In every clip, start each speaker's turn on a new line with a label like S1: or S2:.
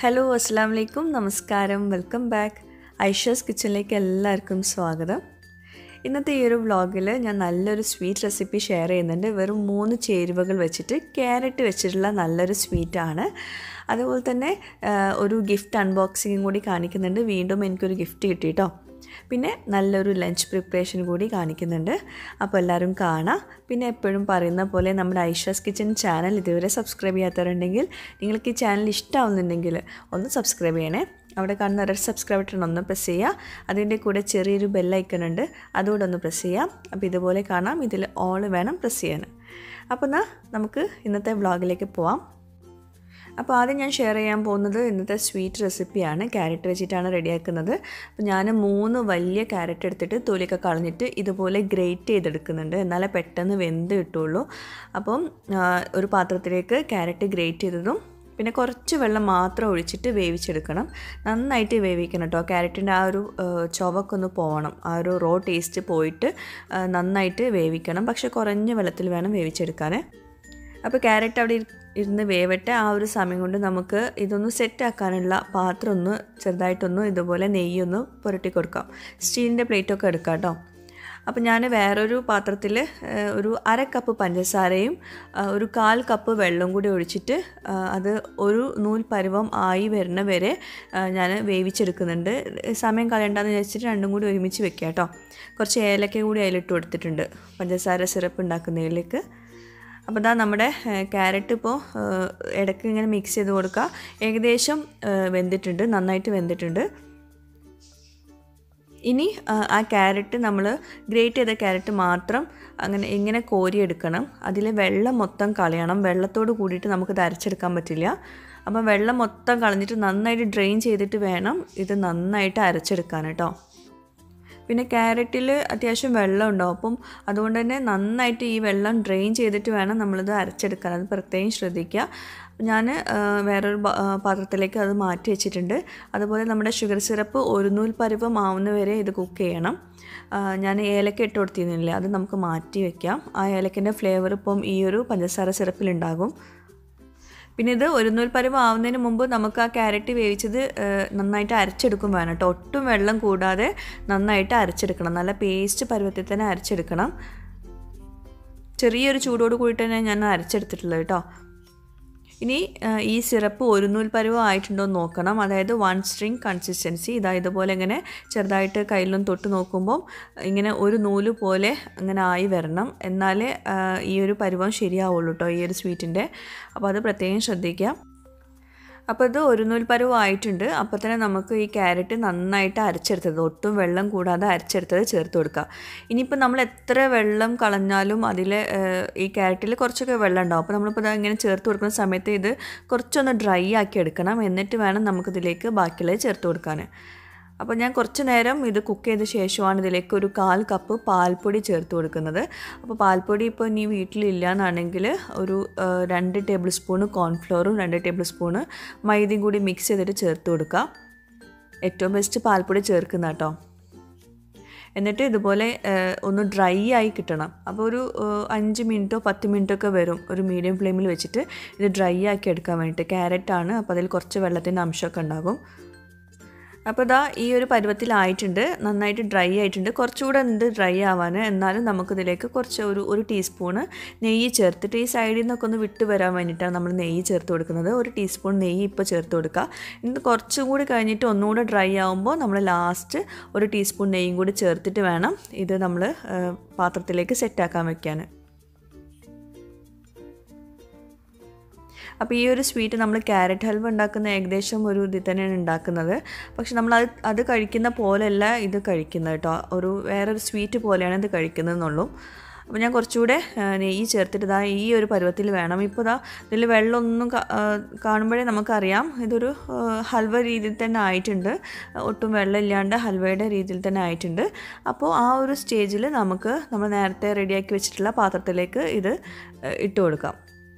S1: hello അസ്സാം വലൈക്കും നമസ്കാരം വെൽക്കം ബാക്ക് ഐഷസ് കിച്ചണിലേക്ക് എല്ലാവർക്കും സ്വാഗതം ഇന്നത്തെ ഈ ഒരു വ്ളോഗിൽ ഞാൻ നല്ലൊരു സ്വീറ്റ് റെസിപ്പി ഷെയർ ചെയ്യുന്നുണ്ട് വെറും മൂന്ന് ചേരുവകൾ വെച്ചിട്ട് ക്യാരറ്റ് വെച്ചിട്ടുള്ള നല്ലൊരു സ്വീറ്റാണ് അതുപോലെ തന്നെ ആ, ഒരു ഗിഫ്റ്റ് അൺബോക്സിങ്ങും കൂടി കാണിക്കുന്നുണ്ട് വീണ്ടും എനിക്കൊരു ഗിഫ്റ്റ് കിട്ടി കേട്ടോ പിന്നെ നല്ലൊരു ലഞ്ച് പ്രിപ്പറേഷൻ കൂടി കാണിക്കുന്നുണ്ട് അപ്പോൾ എല്ലാവരും കാണാം പിന്നെ എപ്പോഴും പറയുന്ന പോലെ നമ്മുടെ ഐഷാസ് കിച്ചൺ ചാനൽ ഇതുവരെ സബ്സ്ക്രൈബ് ചെയ്യാത്തവരുണ്ടെങ്കിൽ നിങ്ങൾക്ക് ഈ ചാനൽ ഇഷ്ടമാവുന്നുണ്ടെങ്കിൽ ഒന്ന് സബ്സ്ക്രൈബ് ചെയ്യണേ അവിടെ കാണുന്ന റെഡ് സബ്സ്ക്രൈബ് ബട്ടൺ ഒന്ന് പ്രസ് ചെയ്യുക അതിൻ്റെ കൂടെ ചെറിയൊരു ബെല്ലൈക്കൺ ഉണ്ട് അതുകൂടെ ഒന്ന് പ്രസ് ചെയ്യാം അപ്പോൾ ഇതുപോലെ കാണാം ഇതിൽ ഓൾ വേണം പ്രസ് ചെയ്യാൻ അപ്പോൾ എന്നാൽ നമുക്ക് ഇന്നത്തെ വ്ളോഗിലേക്ക് പോവാം അപ്പോൾ ആദ്യം ഞാൻ ഷെയർ ചെയ്യാൻ പോകുന്നത് ഇന്നത്തെ സ്വീറ്റ് റെസിപ്പിയാണ് ക്യാരറ്റ് വെച്ചിട്ടാണ് റെഡിയാക്കുന്നത് അപ്പോൾ ഞാൻ മൂന്ന് വലിയ ക്യാരറ്റ് എടുത്തിട്ട് തൊലിയൊക്കെ കളഞ്ഞിട്ട് ഇതുപോലെ ഗ്രേറ്റ് ചെയ്തെടുക്കുന്നുണ്ട് എന്നാലേ പെട്ടെന്ന് വെന്ത് കിട്ടുള്ളൂ അപ്പം ആ, ഒരു പാത്രത്തിലേക്ക് ക്യാരറ്റ് ഗ്രേറ്റ് ചെയ്തതും പിന്നെ കുറച്ച് വെള്ളം മാത്രം ഒഴിച്ചിട്ട് വേവിച്ചെടുക്കണം നന്നായിട്ട് വേവിക്കണം കേട്ടോ ക്യാരറ്റിൻ്റെ ആ ഒരു ആ, ചുവക്കൊന്ന് ഒന്ന് പോകണം ആ ഒരു റോ ടേസ്റ്റ് പോയിട്ട് ആ, നന്നായിട്ട് വേവിക്കണം പക്ഷേ കുറഞ്ഞ വെള്ളത്തിൽ വേണം വേവിച്ചെടുക്കാൻ അപ്പോൾ ക്യാരറ്റ് അവിടെ ഇരി- ഇരുന്ന് വേവട്ടെ ആ ഒരു സമയം കൊണ്ട് നമുക്ക് ഇതൊന്ന് സെറ്റ് ആക്കാനുള്ള പാത്രം ഒന്ന് ചെറുതായിട്ടൊന്ന് ഇതുപോലെ നെയ്യൊന്ന് പുരട്ടി കൊടുക്കാം സ്റ്റീലിൻ്റെ പ്ലേറ്റൊക്കെ എടുക്കാം കേട്ടോ അപ്പോൾ ഞാൻ വേറൊരു പാത്രത്തിൽ ഒരു അര കപ്പ് പഞ്ചസാരയും ആ, ഒരു കാൽ കപ്പ് വെള്ളം കൂടി ഒഴിച്ചിട്ട് ആ, അത് ഒരു നൂൽ പരുവം ആയി വരുന്ന വരെ ഞാൻ വേവിച്ചെടുക്കുന്നുണ്ട് സമയം കളയണ്ടെന്ന് വിചാരിച്ചിട്ട് രണ്ടും കൂടി ഒരുമിച്ച് വെക്കാം കേട്ടോ കുറച്ച് ഏലക്ക കൂടി അതിലിട്ട് കൊടുത്തിട്ടുണ്ട് പഞ്ചസാര സിറപ്പ് ഉണ്ടാക്കുന്നതിലേക്ക് അപ്പോൾ ഇതാ നമ്മുടെ ക്യാരറ്റ് ഇപ്പോൾ ഇടയ്ക്ക് ഇങ്ങനെ മിക്സ് ചെയ്ത് കൊടുക്കുക ഏകദേശം ആ, വെന്തിട്ടുണ്ട് നന്നായിട്ട് വെന്തിട്ടുണ്ട് ഇനി ആ, ആ ക്യാരറ്റ് നമ്മൾ ഗ്രേറ്റ് ചെയ്ത ക്യാരറ്റ് മാത്രം അങ്ങനെ ഇങ്ങനെ കോരിയെടുക്കണം അതിൽ വെള്ളം മൊത്തം കളയണം വെള്ളത്തോട് കൂടിയിട്ട് നമുക്കിത് അരച്ചെടുക്കാൻ പറ്റില്ല അപ്പം വെള്ളം മൊത്തം കളഞ്ഞിട്ട് നന്നായിട്ട് ഡ്രെയിൻ ചെയ്തിട്ട് വേണം ഇത് നന്നായിട്ട് അരച്ചെടുക്കാൻ കേട്ടോ പിന്നെ ക്യാരറ്റിൽ അത്യാവശ്യം വെള്ളം ഉണ്ടാവും അപ്പം അതുകൊണ്ട് തന്നെ നന്നായിട്ട് ഈ വെള്ളം ഡ്രെയിൻ ചെയ്തിട്ട് വേണം നമ്മളിത് അരച്ചെടുക്കാൻ അത് പ്രത്യേകം ശ്രദ്ധിക്കുക ഞാൻ വേറൊരു ബ- ആ, പാത്രത്തിലേക്ക് അത് മാറ്റി വെച്ചിട്ടുണ്ട് അതുപോലെ നമ്മുടെ ഷുഗർ സിറപ്പ് ഒരു നൂൽ പരുവം ആവുന്ന വരെ ഇത് കുക്ക് ചെയ്യണം ആ, ഞാൻ ഏലക്ക ഇട്ട് കൊടുത്തിരുന്നില്ല അത് നമുക്ക് മാറ്റി വെക്കാം ആ ഏലക്കൻ്റെ ഫ്ലേവർ ഇപ്പം ഈ ഒരു പഞ്ചസാര സിറപ്പിലുണ്ടാകും പിന്നെ ഇത് ഒരു നൂൽ പരുവം ആവുന്നതിന് മുമ്പ് നമുക്ക് ആ ക്യാരറ്റ് വേവിച്ചത് ഏഹ്, നന്നായിട്ട് അരച്ചെടുക്കും വേണം കേട്ടോ ഒട്ടും വെള്ളം കൂടാതെ നന്നായിട്ട് അരച്ചെടുക്കണം നല്ല പേസ്റ്റ് പരുവത്തിൽ തന്നെ അരച്ചെടുക്കണം ചെറിയൊരു ചൂടോട് കൂടിയിട്ട് തന്നെ ഞാൻ അരച്ചെടുത്തിട്ടുള്ളത് കേട്ടോ ഇനി ആ, ഈ സിറപ്പ് ഒരു നൂൽ പരുവം ആയിട്ടുണ്ടോ എന്ന് നോക്കണം അതായത് വൺ സ്ട്രിങ് കൺസിസ്റ്റൻസി ഇതാ ഇതുപോലെ ഇങ്ങനെ ചെറുതായിട്ട് കയ്യിലൊന്ന് തൊട്ട് നോക്കുമ്പോൾ ഇങ്ങനെ ഒരു നൂല് പോലെ ഇങ്ങനെ ആയി വരണം എന്നാലേ ആ, ഈ ഒരു പരുവം ശരിയാവുള്ളൂ കേട്ടോ ഈ ഒരു സ്വീറ്റിൻ്റെ അപ്പോൾ അത് പ്രത്യേകം ശ്രദ്ധിക്കുക അപ്പോൾ ഇത് ഒരു നൂൽ പരുവം ആയിട്ടുണ്ട് അപ്പോൾ തന്നെ നമുക്ക് ഈ ക്യാരറ്റ് നന്നായിട്ട് അരച്ചെടുത്തത് ഒട്ടും വെള്ളം കൂടാതെ അരച്ചെടുത്തത് ചേർത്ത് കൊടുക്കുക ഇനിയിപ്പോൾ നമ്മൾ എത്ര വെള്ളം കളഞ്ഞാലും അതിൽ ഈ ക്യാരറ്റിൽ കുറച്ചൊക്കെ വെള്ളം ഉണ്ടാവും അപ്പോൾ നമ്മളിപ്പോൾ ഇത് ഇങ്ങനെ ചേർത്ത് കൊടുക്കുന്ന സമയത്ത് ഇത് കുറച്ചൊന്ന് ഡ്രൈ ആക്കി എടുക്കണം എന്നിട്ട് വേണം നമുക്കിതിലേക്ക് ബാക്കിയുള്ളത് ചേർത്ത് കൊടുക്കാൻ അപ്പോൾ ഞാൻ കുറച്ച് നേരം ഇത് കുക്ക് ചെയ്ത ശേഷമാണ് ഇതിലേക്ക് ഒരു കാൽ കപ്പ് പാൽപ്പൊടി ചേർത്ത് കൊടുക്കുന്നത് അപ്പോൾ പാൽപ്പൊടി ഇപ്പോൾ ഇനി വീട്ടിലില്ല എന്നാണെങ്കിൽ ഒരു ആ, രണ്ട് ടേബിൾ സ്പൂണ് കോൺഫ്ലോറും രണ്ട് ടേബിൾ സ്പൂണ് മൈദയും കൂടി മിക്സ് ചെയ്തിട്ട് ചേർത്ത് കൊടുക്കുക ഏറ്റവും ബെസ്റ്റ് പാൽപ്പൊടി ചേർക്കുന്ന കേട്ടോ എന്നിട്ട് ഇതുപോലെ ആ, ഒന്ന് ഡ്രൈ ആയി കിട്ടണം അപ്പോൾ ഒരു ആ, അഞ്ച് മിനിറ്റോ പത്ത് മിനിറ്റോ ഒക്കെ വരും ഒരു മീഡിയം ഫ്ലെയിമിൽ വെച്ചിട്ട് ഇത് ഡ്രൈ ആക്കി എടുക്കാൻ വേണ്ടിയിട്ട് ക്യാരറ്റാണ് അപ്പോൾ അതിൽ കുറച്ച് വെള്ളത്തിൻ്റെ അംശമൊക്കെ ഉണ്ടാകും അപ്പോൾ ഇതാ ഈ ഒരു പരുവത്തിലായിട്ടുണ്ട് നന്നായിട്ട് ഡ്രൈ ആയിട്ടുണ്ട് കുറച്ചുകൂടെ ഉണ്ട് ഡ്രൈ ആവാൻ എന്നാലും നമുക്കിതിലേക്ക് കുറച്ച് ഒരു ഒരു ടീസ്പൂണ് നെയ്യ് ചേർത്തിട്ട് ഈ സൈഡിൽ നിന്നൊക്കെ ഒന്ന് വിട്ട് വരാൻ വേണ്ടിയിട്ടാണ് നമ്മൾ നെയ്യ് ചേർത്ത് കൊടുക്കുന്നത് ഒരു ടീസ്പൂൺ നെയ്യ് ഇപ്പോൾ ചേർത്ത് കൊടുക്കുക ഇന്ന് കുറച്ചും കൂടി കഴിഞ്ഞിട്ട് ഒന്നുകൂടെ ഡ്രൈ ആകുമ്പോൾ നമ്മൾ ലാസ്റ്റ് ഒരു ടീസ്പൂൺ നെയ്യും കൂടി ചേർത്തിട്ട് വേണം ഇത് നമ്മൾ പാത്രത്തിലേക്ക് സെറ്റാക്കാൻ വെക്കാൻ അപ്പോൾ ഈ ഒരു സ്വീറ്റ് നമ്മൾ ക്യാരറ്റ് ഹൽവ ഉണ്ടാക്കുന്ന ഏകദേശം ഒരു ഇതിൽ തന്നെയാണ് ഉണ്ടാക്കുന്നത് പക്ഷെ നമ്മൾ അത് അത് കഴിക്കുന്ന പോലെയല്ല ഇത് കഴിക്കുന്നത് കേട്ടോ ഒരു വേറൊരു സ്വീറ്റ് പോലെയാണ് ഇത് കഴിക്കുന്നതെന്നുള്ളൂ അപ്പോൾ ഞാൻ കുറച്ചുകൂടെ ആ, നെയ്യ് ചേർത്തിട്ട് ഇതാ ഈ ഒരു പരുവത്തിൽ വേണം ഇപ്പോൾ ഇതാ ഇതിൽ വെള്ളമൊന്നും കാ- ആ, കാണുമ്പോഴേ നമുക്കറിയാം ഇതൊരു ആ, ഹൽവ രീതിയിൽ തന്നെ ആയിട്ടുണ്ട് ഒട്ടും വെള്ളമില്ലാണ്ട് ഹൽവയുടെ രീതിയിൽ തന്നെ ആയിട്ടുണ്ട് അപ്പോൾ ആ ഒരു സ്റ്റേജിൽ നമുക്ക് നമ്മൾ നേരത്തെ റെഡിയാക്കി വെച്ചിട്ടുള്ള പാത്രത്തിലേക്ക് ഇത് ആ, ഇട്ട് കൊടുക്കാം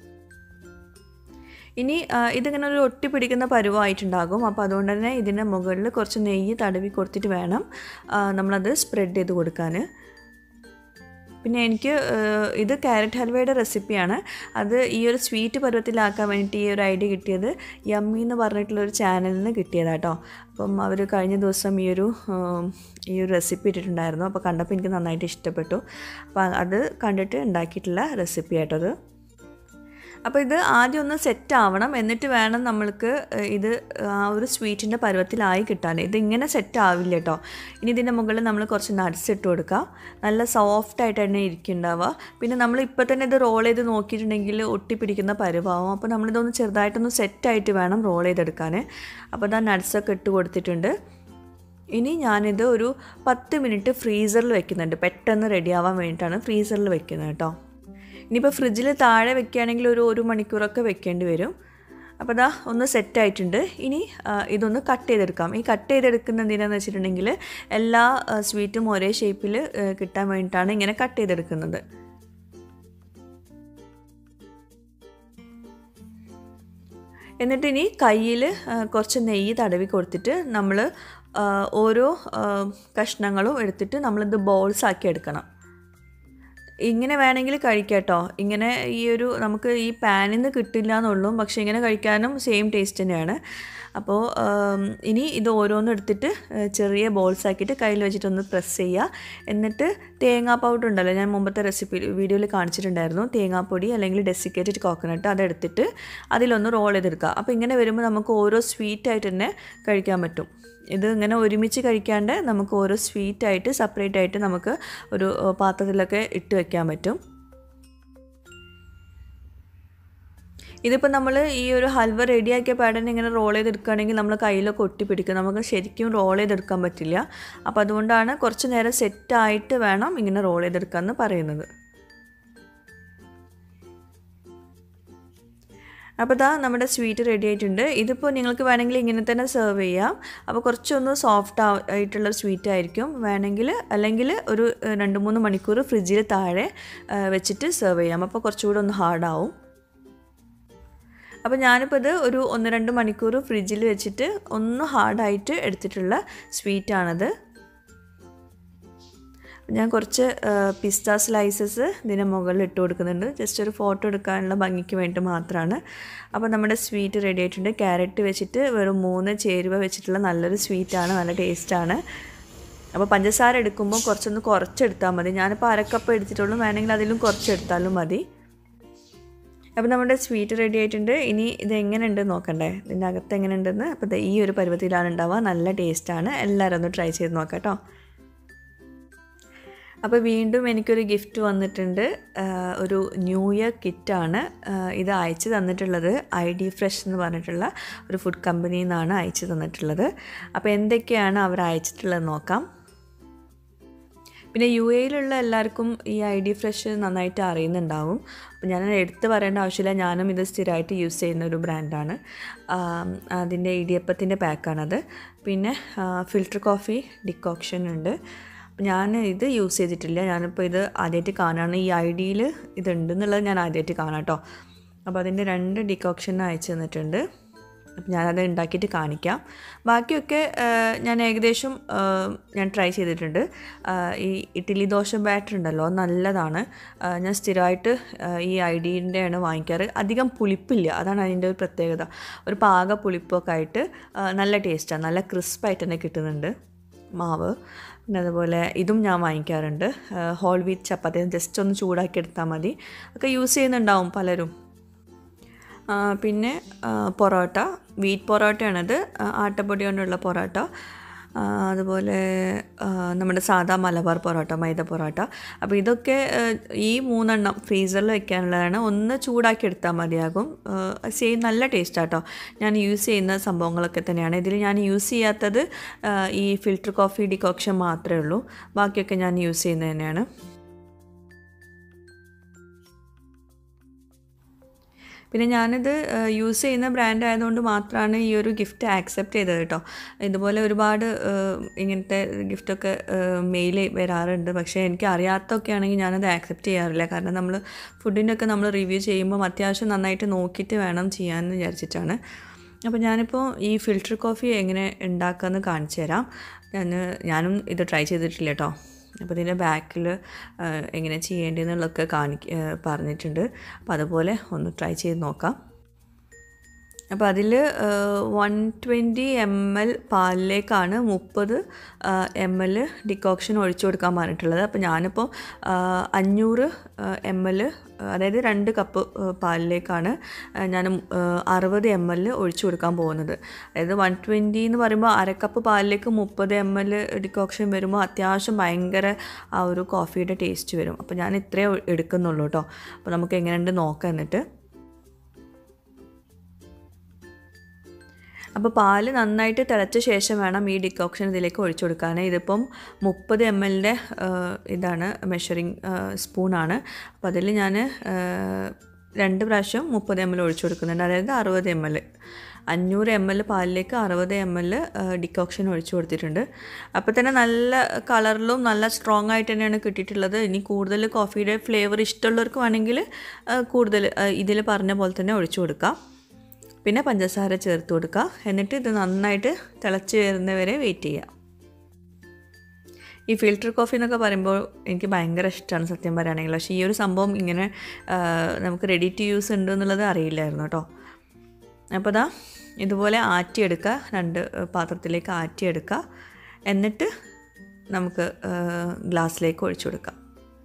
S1: ഇനി ആ, ഇതിങ്ങനെ ഒരു ഒട്ടി പിടിക്കുന്ന പരുവമായിട്ടുണ്ടാകും അപ്പോൾ അതുകൊണ്ട് തന്നെ ഇതിൻ്റെ മുകളിൽ കുറച്ച് നെയ്യ് തടവി കൊടുത്തിട്ട് വേണം ആ, നമ്മളത് സ്പ്രെഡ് ചെയ്ത് കൊടുക്കാൻ പിന്നെ എനിക്ക് ഏഹ്, ഇത് ക്യാരറ്റ് ഹൽവയുടെ റെസിപ്പിയാണ് അത് ഈ ഒരു സ്വീറ്റ് പരുവത്തിലാക്കാൻ വേണ്ടിയിട്ട് ഈ ഒരു ഐഡിയ കിട്ടിയത് യമ്മി എന്ന് പറഞ്ഞിട്ടുള്ള ഒരു ചാനലിൽ നിന്ന് കിട്ടിയതാട്ടോ അപ്പം അവർ കഴിഞ്ഞ ദിവസം ഈ ഒരു ഉം, ഈ ഒരു റെസിപ്പി ഇട്ടിട്ടുണ്ടായിരുന്നു അപ്പോൾ കണ്ടപ്പോൾ എനിക്ക് നന്നായിട്ട് ഇഷ്ടപ്പെട്ടു അപ്പോൾ അത് കണ്ടിട്ട് ഉണ്ടാക്കിയിട്ടുള്ള റെസിപ്പി ആട്ടോ അത് അപ്പോൾ ഇത് ആദ്യം ഒന്ന് സെറ്റ് ആവണം എന്നിട്ട് വേണം നമ്മൾക്ക് ഏഹ്, ഇത് ആ ഒരു സ്വീറ്റിൻ്റെ പരുവത്തിലായി കിട്ടാൻ ഇത് ഇങ്ങനെ സെറ്റ് ആവില്ല കേട്ടോ ഇനി ഇതിൻ്റെ മുകളിൽ നമ്മൾ കുറച്ച് നട്ട്സ് ഇട്ട് കൊടുക്കുക നല്ല സോഫ്റ്റ് ആയിട്ട് തന്നെ ഇരിക്കുന്നുണ്ടാവുക പിന്നെ നമ്മൾ ഇപ്പോൾ തന്നെ ഇത് റോൾ ചെയ്ത് നോക്കിയിട്ടുണ്ടെങ്കിൽ ഒട്ടിപ്പിടിക്കുന്ന പരുവാവും അപ്പോൾ നമ്മളിതൊന്ന് ചെറുതായിട്ടൊന്ന് സെറ്റായിട്ട് വേണം റോൾ ചെയ്തെടുക്കാൻ അപ്പോൾ ഇതാ നട്ട്സൊക്കെ ഇട്ട് കൊടുത്തിട്ടുണ്ട് ഇനി ഞാനിത് ഒരു പത്ത് മിനിറ്റ് ഫ്രീസറിൽ വെക്കുന്നുണ്ട് പെട്ടെന്ന് റെഡി ആവാൻ വേണ്ടിയിട്ടാണ് ഫ്രീസറിൽ വെക്കുന്നത് കേട്ടോ ഇനിയിപ്പോൾ ഫ്രിഡ്ജിൽ താഴെ വെക്കുകയാണെങ്കിൽ ഒരു ഒരു മണിക്കൂറൊക്കെ വെക്കേണ്ടി വരും അപ്പോൾ ദാ ഒന്ന് സെറ്റ് ആയിട്ടുണ്ട് ഇനി ആ, ഇതൊന്ന് കട്ട് ചെയ്തെടുക്കാം ഈ കട്ട് ചെയ്തെടുക്കുന്ന എന്തിനാന്ന് വെച്ചിട്ടുണ്ടെങ്കിൽ എല്ലാ ആ, സ്വീറ്റും ഒരേ ഷേപ്പിൽ കിട്ടാൻ വേണ്ടിയിട്ടാണ് ഇങ്ങനെ കട്ട് ചെയ്തെടുക്കുന്നത് എന്നിട്ട് ഇനി കയ്യിൽ കുറച്ച് നെയ്യ് തടവി കൊടുത്തിട്ട് നമ്മൾ ഓരോ ആ, കഷ്ണങ്ങളും എടുത്തിട്ട് നമ്മളിത് ബോൾസ് ആക്കി എടുക്കണം ഇങ്ങനെ വേണമെങ്കിൽ കഴിക്കാം കേട്ടോ ഇങ്ങനെ ഈ ഒരു നമുക്ക് ഈ പാനിൽ നിന്ന് കിട്ടില്ല എന്നുള്ളൂ പക്ഷേ ഇങ്ങനെ കഴിക്കാനും സെയിം ടേസ്റ്റ് തന്നെയാണ് അപ്പോൾ ആം, ഇനി ഇത് ഓരോന്നും എടുത്തിട്ട് ഏഹ്, ചെറിയ ബോൾസ് ആക്കിയിട്ട് കയ്യിൽ വെച്ചിട്ടൊന്ന് പ്രസ് ചെയ്യുക എന്നിട്ട് തേങ്ങാ പൗഡർ ഉണ്ടല്ലോ ഞാൻ മുമ്പത്തെ റെസിപ്പി വീഡിയോയിൽ കാണിച്ചിട്ടുണ്ടായിരുന്നു തേങ്ങാപ്പൊടി അല്ലെങ്കിൽ ഡെസിക്കേറ്റഡ് കോക്കനട്ട് അതെടുത്തിട്ട് അതിലൊന്ന് റോൾ ചെയ്തെടുക്കുക അപ്പോൾ ഇങ്ങനെ വരുമ്പോൾ നമുക്ക് ഓരോ സ്വീറ്റായിട്ട് തന്നെ കഴിക്കാൻ പറ്റും ഇത് ഇങ്ങനെ ഒരുമിച്ച് കഴിക്കാണ്ട് നമുക്ക് ഓരോ സ്വീറ്റായിട്ട് സെപ്പറേറ്റ് ആയിട്ട് നമുക്ക് ഒരു ഏഹ്, പാത്രത്തിലൊക്കെ ഇട്ട് വെക്കാൻ പറ്റും ഇതിപ്പോൾ നമ്മൾ ഈ ഒരു ഹൽവ റെഡിയാക്കിയ പാടനെ ഇങ്ങനെ റോൾ ചെയ്തെടുക്കുകയാണെങ്കിൽ നമ്മൾ കയ്യിലൊക്കെ ഒട്ടിപ്പിടിക്കും നമുക്ക് ശരിക്കും റോൾ ചെയ്തെടുക്കാൻ പറ്റില്ല അപ്പോൾ അതുകൊണ്ടാണ് കുറച്ച് നേരം സെറ്റായിട്ട് വേണം ഇങ്ങനെ റോൾ ചെയ്തെടുക്കാമെന്ന് പറയുന്നത് അപ്പോൾ ദാ നമ്മുടെ സ്വീറ്റ് റെഡി ആയിട്ടുണ്ട് ഇതിപ്പോൾ നിങ്ങൾക്ക് വേണമെങ്കിൽ ഇങ്ങനെ തന്നെ സെർവ് ചെയ്യാം അപ്പോൾ കുറച്ചൊന്ന് സോഫ്റ്റ് ആയിട്ടുള്ള സ്വീറ്റ് ആയിരിക്കും വേണമെങ്കിൽ അല്ലെങ്കിൽ ഒരു ഏഹ്, രണ്ട് മൂന്ന് മണിക്കൂർ ഫ്രിഡ്ജിൽ താഴെ ഏഹ്, വെച്ചിട്ട് സെർവ് ചെയ്യാം അപ്പോൾ കുറച്ചുകൂടെ ഒന്ന് ഹാർഡാവും അപ്പോൾ ഞാനിപ്പോൾ ഇത് ഒരു ഒന്ന് രണ്ട് മണിക്കൂർ ഫ്രിഡ്ജിൽ വെച്ചിട്ട് ഒന്ന് ഹാർഡായിട്ട് എടുത്തിട്ടുള്ള സ്വീറ്റാണത് ഞാൻ കുറച്ച് പിസ്ത സ്ലൈസസ് ഇതിന് മുകളിൽ ഇട്ട് കൊടുക്കുന്നുണ്ട് ജസ്റ്റ് ഒരു ഫോട്ടോ എടുക്കാനുള്ള ഭംഗിക്ക് വേണ്ടി മാത്രമാണ് അപ്പോൾ നമ്മുടെ സ്വീറ്റ് റെഡി ആയിട്ടുണ്ട് ക്യാരറ്റ് വെച്ചിട്ട് വെറും മൂന്ന് ചേരുവ വെച്ചിട്ടുള്ള നല്ലൊരു സ്വീറ്റാണ് നല്ല ടേസ്റ്റാണ് അപ്പോൾ പഞ്ചസാര എടുക്കുമ്പോൾ കുറച്ചൊന്ന് കുറച്ചെടുത്താൽ മതി ഞാനിപ്പോൾ അരക്കപ്പ് എടുത്തിട്ടുള്ളൂ വേണമെങ്കിൽ അതിലും കുറച്ചെടുത്താലും മതി അപ്പോൾ നമ്മുടെ സ്വീറ്റ് റെഡി ആയിട്ടുണ്ട് ഇനി ഇത് എങ്ങനെയുണ്ട് നോക്കണ്ടേ ഇതിൻ്റെ അകത്ത് എങ്ങനെയുണ്ടെന്ന് അപ്പോൾ ദേ ഈ ഒരു പരുവത്തിലാണ് ഉണ്ടാവുക നല്ല ടേസ്റ്റാണ് എല്ലാവരും ഒന്ന് ട്രൈ ചെയ്ത് നോക്കാം കേട്ടോ അപ്പോൾ വീണ്ടും എനിക്കൊരു ഗിഫ്റ്റ് വന്നിട്ടുണ്ട് ആഹ് ഒരു ന്യൂ ഇയർ കിറ്റാണ് ആഹ് ഇത് അയച്ചു തന്നിട്ടുള്ളത് ഐ ഡി ഫ്രഷ് എന്ന് പറഞ്ഞിട്ടുള്ള ഒരു ഫുഡ് കമ്പനിയിൽ നിന്നാണ് അയച്ചു തന്നിട്ടുള്ളത് അപ്പോൾ എന്തൊക്കെയാണ് അവർ അയച്ചിട്ടുള്ളത് നോക്കാം പിന്നെ യു എയിലുള്ള എല്ലാവർക്കും ഈ ഐ ഡി ഫ്രഷ് നന്നായിട്ട് അറിയുന്നുണ്ടാവും അപ്പോൾ ഞാൻ എടുത്ത് പറയേണ്ട ആവശ്യമില്ല ഞാനും ഇത് സ്ഥിരമായിട്ട് യൂസ് ചെയ്യുന്ന ഒരു ബ്രാൻഡാണ് ആം, അതിൻ്റെ ഇടിയപ്പത്തിൻ്റെ പാക്കാണത് പിന്നെ ഫിൽറ്റർ കോഫി ഡിക്കോക്ഷൻ ഉണ്ട് അപ്പോൾ ഞാൻ ഇത് യൂസ് ചെയ്തിട്ടില്ല ഞാനിപ്പോൾ ഇത് ആദ്യമായിട്ട് കാണാണ് ഈ ഐ ഡിയിൽ ഇതുണ്ട് എന്നുള്ളത് ഞാൻ ആദ്യമായിട്ട് കാണാം കേട്ടോ അപ്പോൾ അതിൻ്റെ രണ്ട് ഡിക്കോക്ഷൻ അയച്ചു തന്നിട്ടുണ്ട് അപ്പം ഞാനത് ഉണ്ടാക്കിയിട്ട് കാണിക്കാം ബാക്കിയൊക്കെ ആ, ഞാൻ ഏകദേശം ആ, ഞാൻ ട്രൈ ചെയ്തിട്ടുണ്ട് ആ, ഈ ഇഡ്ഡലി ദോശ ബാറ്റർ ഉണ്ടല്ലോ അത് നല്ലതാണ് ആ, ഞാൻ സ്ഥിരമായിട്ട് ആ, ഈ ഐഡിയൻ്റെയാണ് വാങ്ങിക്കാറ് അധികം പുളിപ്പില്ല അതാണ് അതിൻ്റെ ഒരു പ്രത്യേകത ഒരു പാക പുളിപ്പൊക്കെ ആയിട്ട് ആ, നല്ല ടേസ്റ്റാണ് നല്ല ക്രിസ്പായിട്ട് തന്നെ കിട്ടുന്നുണ്ട് മാവ് പിന്നെ അതുപോലെ ഇതും ഞാൻ വാങ്ങിക്കാറുണ്ട് ഹോൾ വീറ്റ് ചപ്പാത്തി ജസ്റ്റ് ഒന്ന് ചൂടാക്കി എടുത്താൽ മതി ഒക്കെ യൂസ് ചെയ്യുന്നുണ്ടാവും പലരും ആ, പിന്നെ ആ, പൊറോട്ട വീറ്റ് പൊറോട്ടയാണത് ആ, ആട്ടപ്പൊടി കൊണ്ടുള്ള പൊറോട്ട ആ, അതുപോലെ ആ, നമ്മുടെ സാധാ മലബാർ പൊറോട്ട മൈദ പൊറോട്ട അപ്പോൾ ഇതൊക്കെ ആ, ഈ മൂന്നെണ്ണം ഫ്രീസറിൽ വെക്കാനുള്ളതാണ് ഒന്ന് ചൂടാക്കി എടുത്താൽ മതിയാകും സെയിം നല്ല ടേസ്റ്റ് ആട്ടോ ഞാൻ യൂസ് ചെയ്യുന്ന സംഭവങ്ങളൊക്കെ തന്നെയാണ് ഇതിൽ ഞാൻ യൂസ് ചെയ്യാത്തത് ആ, ഈ ഫിൽറ്റർ കോഫി ഡിക്കോക്ഷൻ മാത്രമേ ഉള്ളൂ ബാക്കിയൊക്കെ ഞാൻ യൂസ് ചെയ്യുന്നത് തന്നെയാണ് പിന്നെ ഞാനിത് യൂസ് ചെയ്യുന്ന ബ്രാൻഡ് ആയതുകൊണ്ട് മാത്രമാണ് ഈ ഒരു ഗിഫ്റ്റ് ആക്സെപ്റ്റ് ചെയ്തത് കേട്ടോ ഇതുപോലെ ഒരുപാട് ഏഹ്, ഇങ്ങനത്തെ ഗിഫ്റ്റൊക്കെ മെയിൽ വരാറുണ്ട് പക്ഷേ എനിക്ക് അറിയാത്തൊക്കെ ആണെങ്കിൽ ഞാനത് ആക്സെപ്റ്റ് ചെയ്യാറില്ല കാരണം നമ്മൾ ഫുഡിൻ്റെ ഒക്കെ നമ്മൾ റിവ്യൂ ചെയ്യുമ്പോൾ അത്യാവശ്യം നന്നായിട്ട് നോക്കിയിട്ട് വേണം ചെയ്യാമെന്ന് വിചാരിച്ചിട്ടാണ് അപ്പോൾ ഞാനിപ്പോൾ ഈ ഫിൽറ്റർ കോഫി എങ്ങനെ ഉണ്ടാക്കാമെന്ന് കാണിച്ചു തരാം ഞാൻ ഞാനും ഇത് ട്രൈ ചെയ്തിട്ടില്ല കേട്ടോ അപ്പോൾ ഇതിൻ്റെ ബാക്കിൽ എങ്ങനെ ചെയ്യേണ്ടതെന്നുള്ളതൊക്കെ കാണിക്ക പറഞ്ഞിട്ടുണ്ട് അപ്പോൾ അതുപോലെ ഒന്ന് ട്രൈ ചെയ്ത് നോക്കാം അപ്പോൾ അതിൽ വൺ ട്വൻറ്റി എം എൽ പാലിലേക്കാണ് മുപ്പത് എം എൽ ഡിക്കോക്ഷൻ ഒഴിച്ചു കൊടുക്കാൻ പറഞ്ഞിട്ടുള്ളത് അപ്പോൾ ഞാനിപ്പോൾ അഞ്ഞൂറ് എം എൽ അതായത് രണ്ട് കപ്പ് പാലിലേക്കാണ് ഞാൻ അറുപത് എം എൽ ഒഴിച്ചു കൊടുക്കാൻ പോകുന്നത് അതായത് വൺ ട്വൻറ്റി എന്ന് പറയുമ്പോൾ അരക്കപ്പ് പാലിലേക്ക് മുപ്പത് എം എൽ ഡിക്കോക്ഷൻ വരുമ്പോൾ അത്യാവശ്യം ഭയങ്കര ആ ഒരു കോഫിയുടെ ടേസ്റ്റ് വരും അപ്പോൾ ഞാൻ ഇത്രയേ എടുക്കുന്നുള്ളൂ കേട്ടോ അപ്പോൾ നമുക്ക് എങ്ങനെയുണ്ട് നോക്കാം എന്നിട്ട് അപ്പോൾ പാല് നന്നായിട്ട് തിളച്ച ശേഷം വേണം ഈ ഡിക്കോക്ഷൻ ഇതിലേക്ക് ഒഴിച്ചു കൊടുക്കാൻ ഇതിപ്പം മുപ്പത് എം എല്ലിൻ്റെ ഇതാണ് മെഷറിങ് സ്പൂണാണ് അപ്പോൾ അതിൽ ഞാൻ രണ്ട് പ്രാവശ്യം മുപ്പത് എം എൽ ഒഴിച്ചു കൊടുക്കുന്നുണ്ട് അതായത് അറുപത് എം എൽ അഞ്ഞൂറ് എം എൽ പാലിലേക്ക് അറുപത് എം എൽ ഡിക്കോക്ഷൻ ഒഴിച്ചു കൊടുത്തിട്ടുണ്ട് അപ്പോൾ തന്നെ നല്ല കളറിലും നല്ല സ്ട്രോങ് ആയിട്ട് തന്നെയാണ് കിട്ടിയിട്ടുള്ളത് ഇനി കൂടുതൽ കോഫിയുടെ ഫ്ലേവർ ഇഷ്ടമുള്ളവർക്ക് വേണമെങ്കിൽ കൂടുതൽ ഇതിൽ പറഞ്ഞ പോലെ തന്നെ ഒഴിച്ചു കൊടുക്കാം പിന്നെ പഞ്ചസാര ചേർത്ത് കൊടുക്കുക എന്നിട്ട് ഇത് നന്നായിട്ട് തിളച്ച് വരുന്നവരെ വെയിറ്റ് ചെയ്യുക ഈ ഫിൽറ്റർ കോഫി എന്നൊക്കെ പറയുമ്പോൾ എനിക്ക് ഭയങ്കര ഇഷ്ടമാണ് സത്യം പറയുകയാണെങ്കിൽ പക്ഷേ ഈ ഒരു സംഭവം ഇങ്ങനെ നമുക്ക് റെഡി ടു യൂസ് ഉണ്ട് എന്നുള്ളത് അറിയില്ലായിരുന്നു കേട്ടോ അപ്പോൾ ദാ ഇതുപോലെ ആറ്റിയെടുക്കുക രണ്ട് പാത്രത്തിലേക്ക് ആറ്റിയെടുക്കുക എന്നിട്ട് നമുക്ക് ഗ്ലാസ്സിലേക്ക് ഒഴിച്ചു കൊടുക്കാം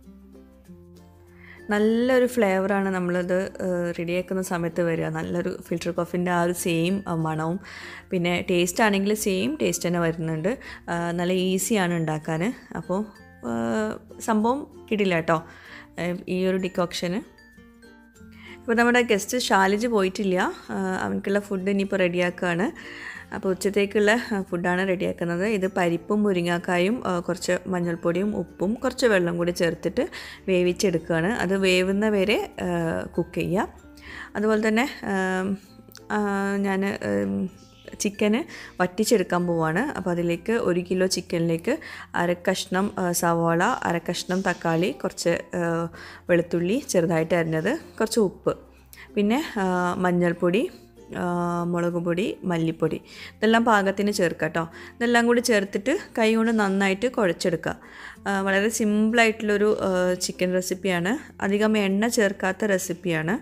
S1: നല്ലൊരു ഫ്ലേവറാണ് നമ്മളത് റെഡിയാക്കുന്ന സമയത്ത് വരിക നല്ലൊരു ഫിൽറ്റർ കോഫിൻ്റെ ആ ഒരു സെയിം മണവും പിന്നെ ടേസ്റ്റ് ആണെങ്കിൽ സെയിം ടേസ്റ്റ് തന്നെ വരുന്നുണ്ട് നല്ല ഈസിയാണ് ഉണ്ടാക്കാൻ അപ്പോൾ സംഭവം കിട്ടില്ല കേട്ടോ ഈ ഒരു ഡിക്കോക്ഷന് ഇപ്പോൾ നമ്മുടെ ഗസ്റ്റ് ഷാലിജ് പോയിട്ടില്ല അവനക്കുള്ള ഫുഡ് ഇനിയിപ്പോൾ റെഡിയാക്കുകയാണ് അപ്പോൾ ഉച്ചത്തേക്കുള്ള ഫുഡാണ് റെഡിയാക്കുന്നത് ഇത് പരിപ്പും മുരിങ്ങാക്കായും കുറച്ച് മഞ്ഞൾപ്പൊടിയും ഉപ്പും കുറച്ച് വെള്ളം കൂടി ചേർത്തിട്ട് വേവിച്ചെടുക്കുകയാണ് അത് വേവുന്ന വരെ കുക്ക് ചെയ്യുക അതുപോലെ തന്നെ ഞാൻ ചിക്കന് വറ്റിച്ചെടുക്കാൻ പോവാണ് അപ്പോൾ അതിലേക്ക് ഒരു കിലോ ചിക്കനിലേക്ക് അരക്കഷ്ണം സവാള അരക്കഷ്ണം തക്കാളി കുറച്ച് വെളുത്തുള്ളി ചെറുതായിട്ട് അരിഞ്ഞത് കുറച്ച് ഉപ്പ് പിന്നെ മഞ്ഞൾപ്പൊടി മുളക് പൊടി മല്ലിപ്പൊടി ഇതെല്ലാം പാകത്തിന് ചേർക്കുക കേട്ടോ ഇതെല്ലാം കൂടി ചേർത്തിട്ട് കൈ കൊണ്ട് നന്നായിട്ട് കുഴച്ചെടുക്കുക വളരെ സിമ്പിളായിട്ടുള്ളൊരു ചിക്കൻ റെസിപ്പിയാണ് അധികം എണ്ണ ചേർക്കാത്ത റെസിപ്പിയാണ്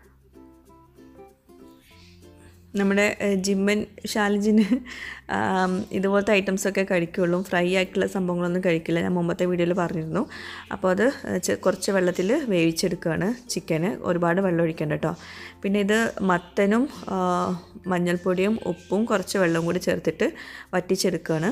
S1: നമ്മുടെ ജിമ്മൻ ഷാലിജിന് ഇതുപോലത്തെ ഐറ്റംസൊക്കെ കഴിക്കുകയുള്ളൂ ഫ്രൈ ആയിട്ടുള്ള സംഭവങ്ങളൊന്നും കഴിക്കില്ല ഞാൻ മുമ്പത്തെ വീഡിയോയിൽ പറഞ്ഞിരുന്നു അപ്പോൾ അത് കുറച്ച് വെള്ളത്തിൽ വേവിച്ചെടുക്കുകയാണ് ചിക്കന് ഒരുപാട് വെള്ളം ഒഴിക്കേണ്ട കേട്ടോ പിന്നെ ഇത് മത്തനും മഞ്ഞൾപ്പൊടിയും ഉപ്പും കുറച്ച് വെള്ളം കൂടി ചേർത്തിട്ട് വറ്റിച്ചെടുക്കുകയാണ്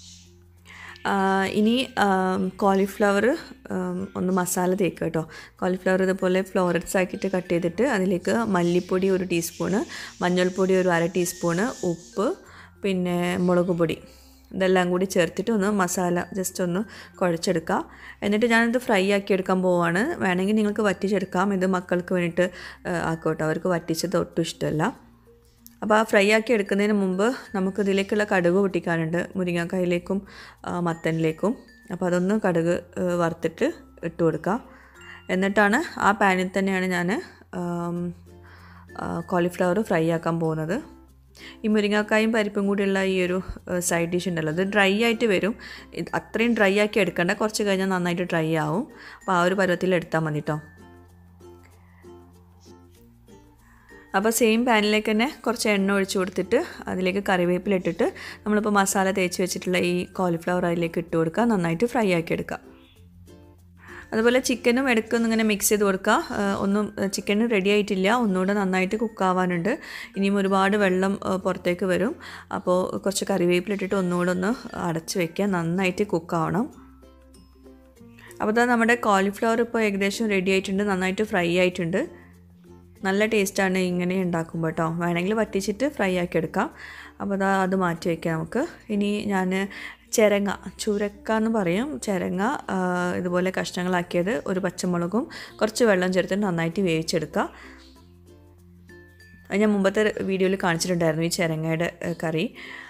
S1: ഇനി കോളിഫ്ലവർ ഒന്ന് മസാല തേക്കുക കേട്ടോ കോളിഫ്ലവർ ഇതുപോലെ ഫ്ലോററ്റ്സ് ആക്കിയിട്ട് കട്ട് ചെയ്തിട്ട് അതിലേക്ക് മല്ലിപ്പൊടി ഒരു ടീസ്പൂണ് മഞ്ഞൾപ്പൊടി ഒരു അര ടീസ്പൂണ് ഉപ്പ് പിന്നെ മുളക് പൊടി ഇതെല്ലാം കൂടി ചേർത്തിട്ട് ഒന്ന് മസാല ജസ്റ്റ് ഒന്ന് കുഴച്ചെടുക്കുക എന്നിട്ട് ഞാനിത് ഫ്രൈ ആക്കി എടുക്കാൻ പോവാണ് വേണമെങ്കിൽ നിങ്ങൾക്ക് വറ്റിച്ചെടുക്കാം ഇത് മക്കൾക്ക് വേണ്ടിയിട്ട് ആക്കോട്ടോ അവർക്ക് വറ്റിച്ചത് ഒട്ടും ഇഷ്ടമല്ല അപ്പോൾ ആ ഫ്രൈ ആക്കി എടുക്കുന്നതിന് മുമ്പ് നമുക്ക് ഇതിലേക്കുള്ള കടുക് പൊട്ടിക്കാനുണ്ട് മുരിങ്ങക്കായിലേക്കും മത്തനിലേക്കും അപ്പോൾ അതൊന്ന് കടുക് വറുത്തിട്ട് ഇട്ട് കൊടുക്കുക എന്നിട്ടാണ് ആ പാനിൽ തന്നെയാണ് ഞാൻ കോളിഫ്ലവർ ഫ്രൈ ആക്കാൻ പോകുന്നത് ഈ മുരിങ്ങക്കായും പരിപ്പും കൂടിയുള്ള ഈ ഒരു സൈഡ് ഡിഷ് ഉണ്ടല്ലോ അത് ഡ്രൈ ആയിട്ട് വരും അത്രയും ഡ്രൈ ആക്കി എടുക്കേണ്ട കുറച്ച് കഴിഞ്ഞാൽ നന്നായിട്ട് ഡ്രൈ ആവും അപ്പോൾ ആ ഒരു പരുവത്തിൽ എടുത്താൽ മതി കേട്ടോ അപ്പോൾ സെയിം പാനിലേക്ക് തന്നെ കുറച്ച് എണ്ണ ഒഴിച്ച് കൊടുത്തിട്ട് അതിലേക്ക് കറിവേപ്പില ഇട്ടിട്ട് നമ്മളിപ്പോൾ മസാല തേച്ച് വെച്ചിട്ടുള്ള ഈ കോളിഫ്ലവർ അതിലേക്ക് ഇട്ട് കൊടുക്കുക നന്നായിട്ട് ഫ്രൈ ആക്കി എടുക്കുക അതുപോലെ ചിക്കനും ഇടയ്ക്കൊന്നും ഇങ്ങനെ മിക്സ് ചെയ്ത് കൊടുക്കുക ഒന്നും ചിക്കൻ റെഡി ആയിട്ടില്ല ഒന്നുകൂടെ നന്നായിട്ട് കുക്കാവാനുണ്ട് ഇനിയും ഒരുപാട് വെള്ളം പുറത്തേക്ക് വരും അപ്പോൾ കുറച്ച് കറിവേപ്പില ഇട്ടിട്ട് ഒന്നുകൂടെ ഒന്ന് അടച്ച് വെക്കുക നന്നായിട്ട് കുക്കാവണം അപ്പോൾ ഇതാ നമ്മുടെ കോളിഫ്ലവർ ഇപ്പോൾ ഏകദേശം റെഡി ആയിട്ടുണ്ട് നന്നായിട്ട് ഫ്രൈ ആയിട്ടുണ്ട് നല്ല ടേസ്റ്റാണ് ഇങ്ങനെ ഉണ്ടാക്കുമ്പോൾ കേട്ടോ വേണമെങ്കിൽ വറ്റിച്ചിട്ട് ഫ്രൈ ആക്കി എടുക്കാം അപ്പോൾ അതാ അത് മാറ്റി വയ്ക്കാം നമുക്ക് ഇനി ഞാൻ ചിരങ്ങ ചുരക്ക എന്ന് പറയും ചിരങ്ങ ഇതുപോലെ കഷ്ണങ്ങളാക്കിയത് ഒരു പച്ചമുളകും കുറച്ച് വെള്ളം ചേർത്തിട്ട് നന്നായിട്ട് വേവിച്ചെടുക്കുക അത് ഞാൻ മുമ്പത്തെ വീഡിയോയിൽ കാണിച്ചിട്ടുണ്ടായിരുന്നു ഈ ചിരങ്ങയുടെ കറി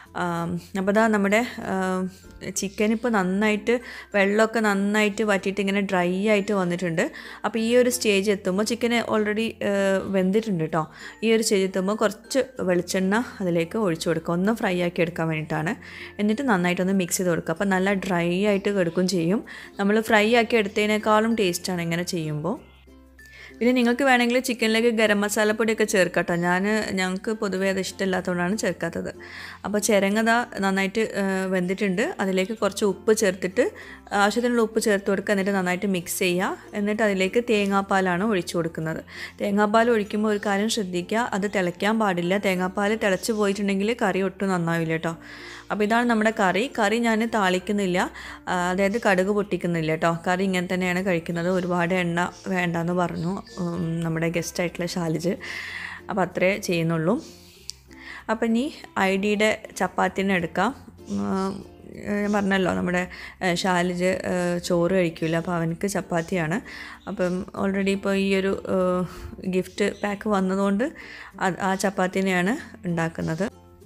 S1: അപ്പോൾ ഇതാ നമ്മുടെ ചിക്കൻ ഇപ്പോൾ നന്നായിട്ട് വെള്ളമൊക്കെ നന്നായിട്ട് വറ്റിയിട്ട് ഇങ്ങനെ ഡ്രൈ ആയിട്ട് വന്നിട്ടുണ്ട് അപ്പോൾ ഈ ഒരു സ്റ്റേജ് എത്തുമ്പോൾ ചിക്കൻ ഓൾറെഡി വെന്തിട്ടുണ്ട് കേട്ടോ ഈ ഒരു സ്റ്റേജ് എത്തുമ്പോൾ കുറച്ച് വെളിച്ചെണ്ണ അതിലേക്ക് ഒഴിച്ചു കൊടുക്കുക ഒന്ന് ഫ്രൈ ആക്കി എടുക്കാൻ വേണ്ടിയിട്ടാണ് എന്നിട്ട് നന്നായിട്ടൊന്ന് മിക്സ് ചെയ്ത് കൊടുക്കുക അപ്പോൾ നല്ല ഡ്രൈ ആയിട്ട് കെടുക്കും ചെയ്യും നമ്മൾ ഫ്രൈ ആക്കി എടുത്തതിനേക്കാളും ടേസ്റ്റാണ് ഇങ്ങനെ ചെയ്യുമ്പോൾ പിന്നെ നിങ്ങൾക്ക് വേണമെങ്കിൽ ചിക്കനിലേക്ക് ഗരം മസാലപ്പൊടിയൊക്കെ ചേർക്കട്ടോ ഞാൻ ഞങ്ങൾക്ക് പൊതുവേ അത് ഇഷ്ടമില്ലാത്തതുകൊണ്ടാണ് ചേർക്കാത്തത് അപ്പോൾ ചിരങ്ങത നന്നായിട്ട് വെന്തിട്ടുണ്ട് അതിലേക്ക് കുറച്ച് ഉപ്പ് ചേർത്തിട്ട് ആവശ്യത്തിനുള്ള ഉപ്പ് ചേർത്ത് കൊടുക്കുക എന്നിട്ട് നന്നായിട്ട് മിക്സ് ചെയ്യുക എന്നിട്ട് അതിലേക്ക് തേങ്ങാപ്പാലാണ് ഒഴിച്ചു കൊടുക്കുന്നത് തേങ്ങാപ്പാൽ ഒഴിക്കുമ്പോൾ ഒരു കാര്യം ശ്രദ്ധിക്കുക അത് തിളയ്ക്കാൻ പാടില്ല തേങ്ങാപ്പാൽ തിളച്ച് പോയിട്ടുണ്ടെങ്കിൽ കറി ഒട്ടും നന്നാവില്ല കേട്ടോ അപ്പോൾ ഇതാണ് നമ്മുടെ കറി കറി ഞാൻ താളിക്കുന്നില്ല അതായത് കടുക് പൊട്ടിക്കുന്നില്ല കേട്ടോ കറി ഇങ്ങനെ തന്നെയാണ് കഴിക്കുന്നത് ഒരുപാട് എണ്ണ വേണ്ടെന്ന് പറഞ്ഞു നമ്മുടെ ഗസ്റ്റായിട്ടുള്ള ഷാലിജ് അപ്പോൾ അത്രേ ചെയ്യുന്നുള്ളൂ അപ്പം ഇനി ഐ ഡിയുടെ ചപ്പാത്തിനെ എടുക്കാം ഞാൻ പറഞ്ഞല്ലോ നമ്മുടെ ഷാലിജ് ചോറ് കഴിക്കില്ല അപ്പോൾ അവനക്ക് ചപ്പാത്തിയാണ് അപ്പം ഓൾറെഡി ഇപ്പോൾ ഈ ഒരു ഗിഫ്റ്റ് പാക്ക് വന്നതുകൊണ്ട് ആ ചപ്പാത്തിനെയാണ് ഉണ്ടാക്കുന്നത്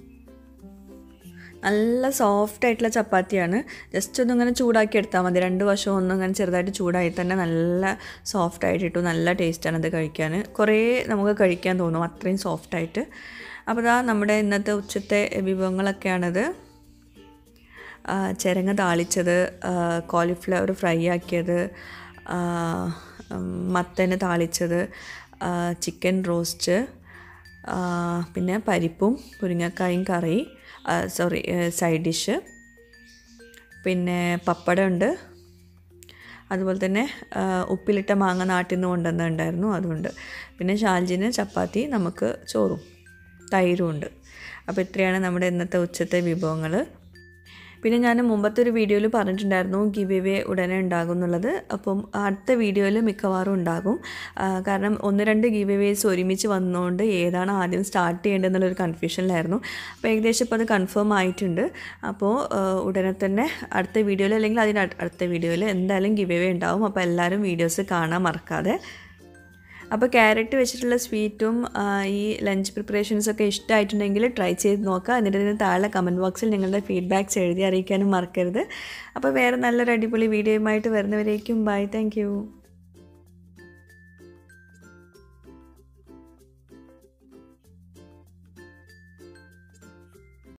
S1: നല്ല സോഫ്റ്റ് ആയിട്ടുള്ള ചപ്പാത്തിയാണ് ജസ്റ്റ് ഒന്ന് ഇങ്ങനെ ചൂടാക്കി എടുത്താൽ മതി രണ്ട് വശവും ഒന്ന് ഇങ്ങനെ ചെറുതായിട്ട് ചൂടായി തന്നെ നല്ല സോഫ്റ്റ് ആയിട്ട് ഇട്ടു നല്ല ടേസ്റ്റാണ് അത് കഴിക്കാൻ കുറേ നമുക്ക് കഴിക്കാൻ തോന്നും അത്രയും സോഫ്റ്റായിട്ട് അപ്പോൾ ഇതാ നമ്മുടെ ഇന്നത്തെ ഉച്ചത്തെ വിഭവങ്ങളൊക്കെയാണിത് ചിരങ്ങ താളിച്ചത് കോളിഫ്ലവർ ഫ്രൈ ആക്കിയത് മത്തന് താളിച്ചത് ചിക്കൻ റോസ്റ്റ് പിന്നെ പരിപ്പും മുരിങ്ങക്കായും കറി സോറി സൈഡ് ഡിഷ് പിന്നെ പപ്പടം ഉണ്ട് അതുപോലെ തന്നെ ഉപ്പിലിട്ട മാങ്ങ നാട്ടിൽ നിന്ന് കൊണ്ടുവന്നിട്ടുണ്ടായിരുന്നു അതുകൊണ്ട് പിന്നെ ഷാൽജിന് ചപ്പാത്തി നമുക്ക് ചോറും തൈരും ഉണ്ട് അപ്പോൾ ഇത്രയാണ് നമ്മുടെ ഇന്നത്തെ ഉച്ചത്തെ വിഭവങ്ങൾ പിന്നെ ഞാൻ മുമ്പത്തെ ഒരു വീഡിയോയിൽ പറഞ്ഞിട്ടുണ്ടായിരുന്നു ഗിവ് എവേ ഉടനെ ഉണ്ടാകും എന്നുള്ളത് അപ്പം അടുത്ത വീഡിയോയിൽ മിക്കവാറും ഉണ്ടാകും കാരണം ഒന്ന് രണ്ട് ഗിവ് എവേസ് ഒരുമിച്ച് വന്നുകൊണ്ട് ഏതാണ് ആദ്യം സ്റ്റാർട്ട് ചെയ്യേണ്ടതെന്നുള്ളൊരു കൺഫ്യൂഷനിലായിരുന്നു അപ്പോൾ ഏകദേശം ഇപ്പോൾ അത് കൺഫേം ആയിട്ടുണ്ട് അപ്പോൾ ഉടനെ തന്നെ അടുത്ത വീഡിയോയിൽ അല്ലെങ്കിൽ അതിന് അടുത്ത വീഡിയോയിൽ എന്തായാലും ഗിവ് എവേ ഉണ്ടാവും അപ്പോൾ എല്ലാവരും വീഡിയോസ് കാണാൻ മറക്കാതെ അപ്പോൾ ക്യാരറ്റ് വെച്ചിട്ടുള്ള സ്വീറ്റും ഈ ലഞ്ച് പ്രിപ്പറേഷൻസൊക്കെ ഇഷ്ടമായിട്ടുണ്ടെങ്കിൽ ട്രൈ ചെയ്ത് നോക്കുക എന്നിട്ട് ഇതിന് താഴെ കമൻറ്റ് ബോക്സിൽ നിങ്ങളുടെ ഫീഡ്ബാക്ക്സ് എഴുതി അറിയിക്കാനും മറക്കരുത് അപ്പോൾ വേറെ നല്ലൊരു അടിപൊളി വീഡിയോയുമായിട്ട് വരുന്നവരേക്കും ബൈ താങ്ക്